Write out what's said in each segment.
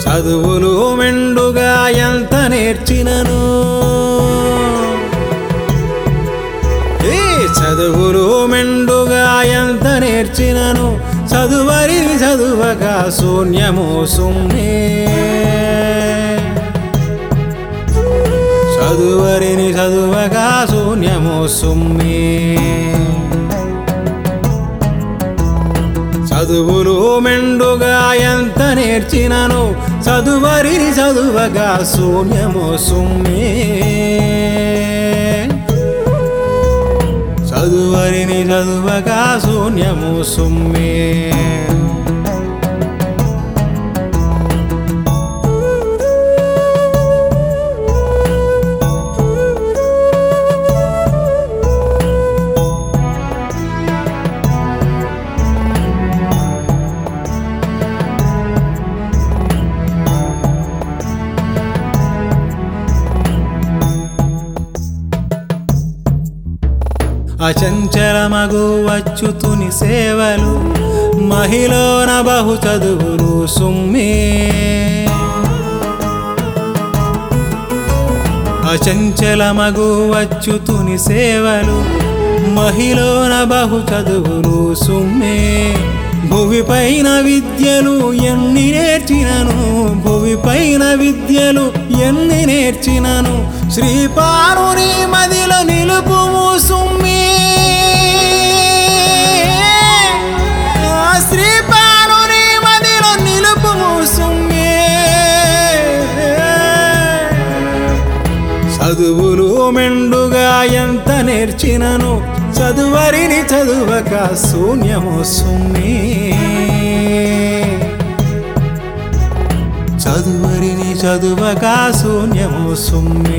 చదువులు మెండుగా ఎంత నేర్చినను ఈ చదువులు మెండుగా ఎంత నేర్చినను చదువరి చదువగా శూన్యము సుమ్మే చదువరిని చదువగా శూన్యము సుమ్మే చదువులు మెండుగా ఎంత నేర్చినను చదువరిని చదువగా శూన్యము సుమ్మే చదువరిని చదువగా శూన్యము సుమ్మే అచంచలమగు వచ్చుతుని సేవలు మహిళన బహు చదువులు సుమ్మే అచంచలమగు వచ్చుతుని సేవలు మహిళన బహు చదువులు సుమ్మే భువిపైన విద్యలు ఎన్ని నేర్చినను భువిపైన విద్యలు ఎన్ని నేర్చినను శ్రీపారుని మదిలో నిలుపుము సుమ్మే ఆ శ్రీపారుని మదిలో నిలుపుము సుమ్మే చదువులు మెండుగా ఎంత నేర్చినను చదువరిని చదువక శూన్యము సుమ్మే చదువరిని చదువక శూన్యము సుమ్మే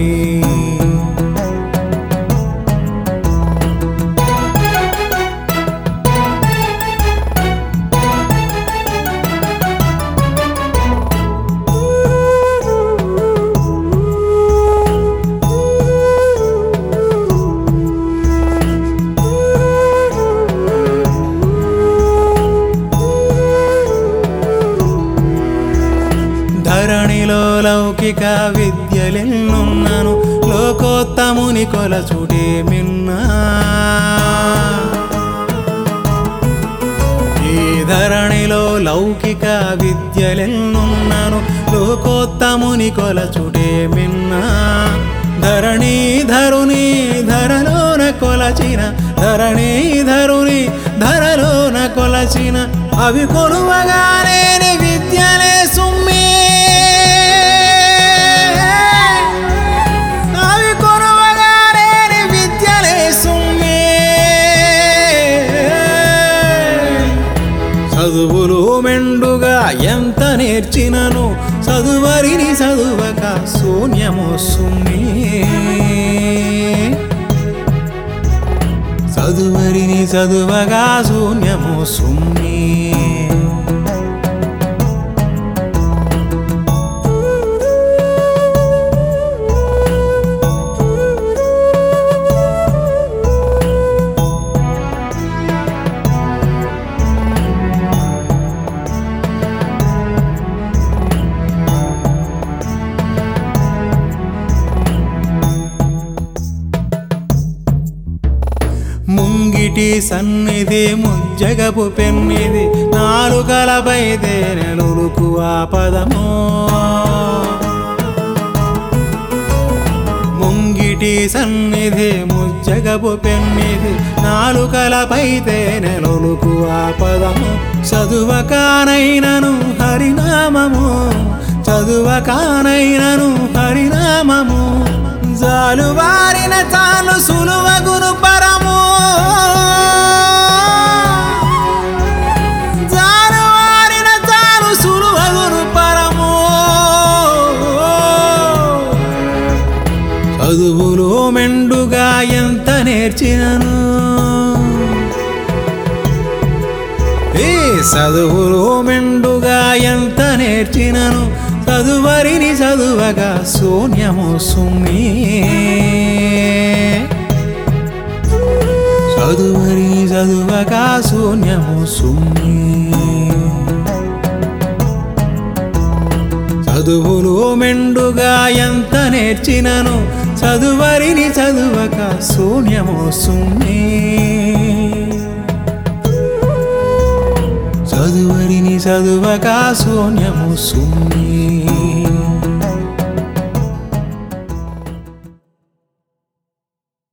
ధరణిలో లౌకిక విద్యలెన్నున్నాను లోకోత్తముని కొలచుడే మిన్నా ఈ ధరణిలో లౌకిక విద్యలెన్నున్నాను లోకోత్తముని కొలచుడే మిన్నా ధరణి ధరుని ధరలోన కొలచిన ధరణి ధరుని ధరలోన కొలచిన అవి కొలువగానే విద్యలే సుమ్మే అవి కొలువగానే విద్యలే సుమ్మే చదువులు మెండుగా ఎంత నేర్చినను చదువరిని చదువక శూన్యము సుమ్మే చదువరిని చదువగా శూన్యము సుమ్మే ముంగిటి సన్నిధి ముజ్జగపు పెన్నిది నాలుగలపై తేనెలుకు ఆపదము ముంగిటి సన్నిధి ముజ్జగపు పెన్నిది నాలుకలపై తేనెలుకు ఆపదము చదువకానైనను హరినామము చదువకానైనను హరినామము జాలువారిన తాను సులువగును పరము జాలువారిన తాను సులువగును పరము చదువులో మెండుగా ఎంత నేర్చినను ఏ చదువులో మెండుగా ఎంత నేర్చినను చదువరిని చదువగా శూన్యము సుమ్మే చదువరిని చదువగా శూన్యము సుమ్మే చదువులు మెండుగా ఎంత నేర్చినను చదువరిని చదువక శూన్యమో సుమ్మే చదువరిని చదువక శూన్యము సుమ్మే